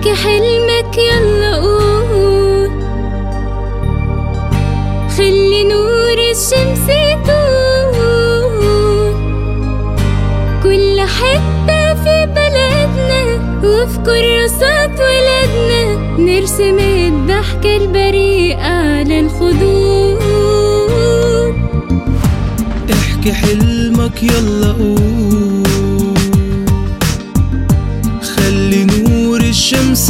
احكي حلمك يلا قول خلي نور الشمس يطول كل حتة في بلدنا وفي كراسات ولادنا نرسم الضحكة البريئة على الخدود احكي حلمك يلا قول خلي نور الشمس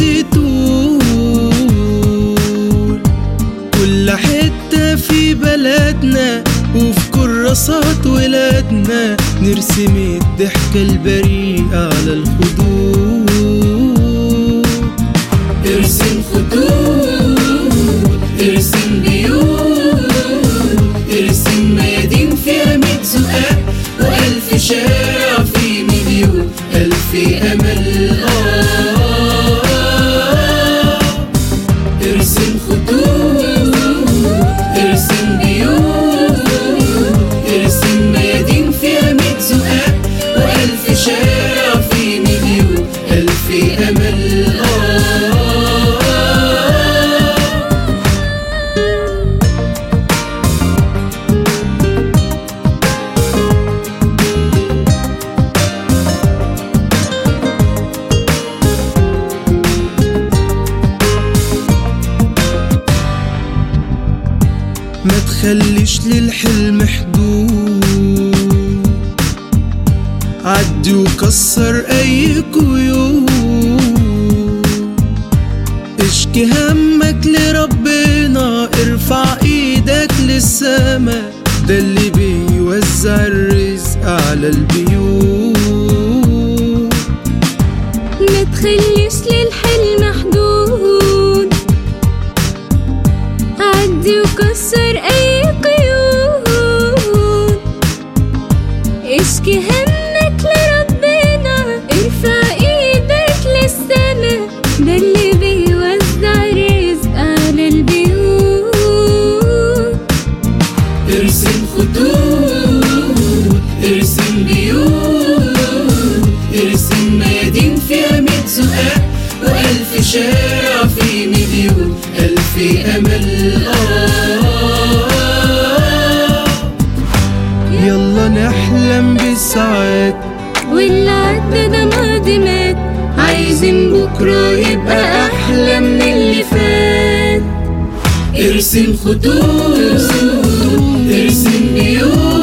يطول كل حتة في بلدنا وفي كراسات ولادنا نرسم الضحكة البريئة على الخدود ارسم خطوط ارسم بيوت ارسم ميادين فيها ميت زقاق وألف شارع في مليون ألف أمل آه ارسم خطوط ارسم بيوت ارسم ميادين فيها ميت زقاق وألف شارع في مليون ألف أمل آه ما تخليش للحلم حدود عدي وكسر اي قيود اشكي همك لربنا ارفع ايدك للسما ده اللي بيوزع الرزق على البيوت ما تخليش للحلم حدود عدي وكسر اي قيود اشكي همك لربنا ارفع ايدك للسما ده اللي بيوزع رزق على البيوت ارسم خطوط ارسم بيوت ارسم ميادين فيها ميت زقاق وألف شارع في مليون ألف أمل آه يلا نحلم بالسعادة واللي عدى ده ماضي مات عايزين بكرة يبقى أحلى من اللي فات ارسم خطوط ارسم بيوت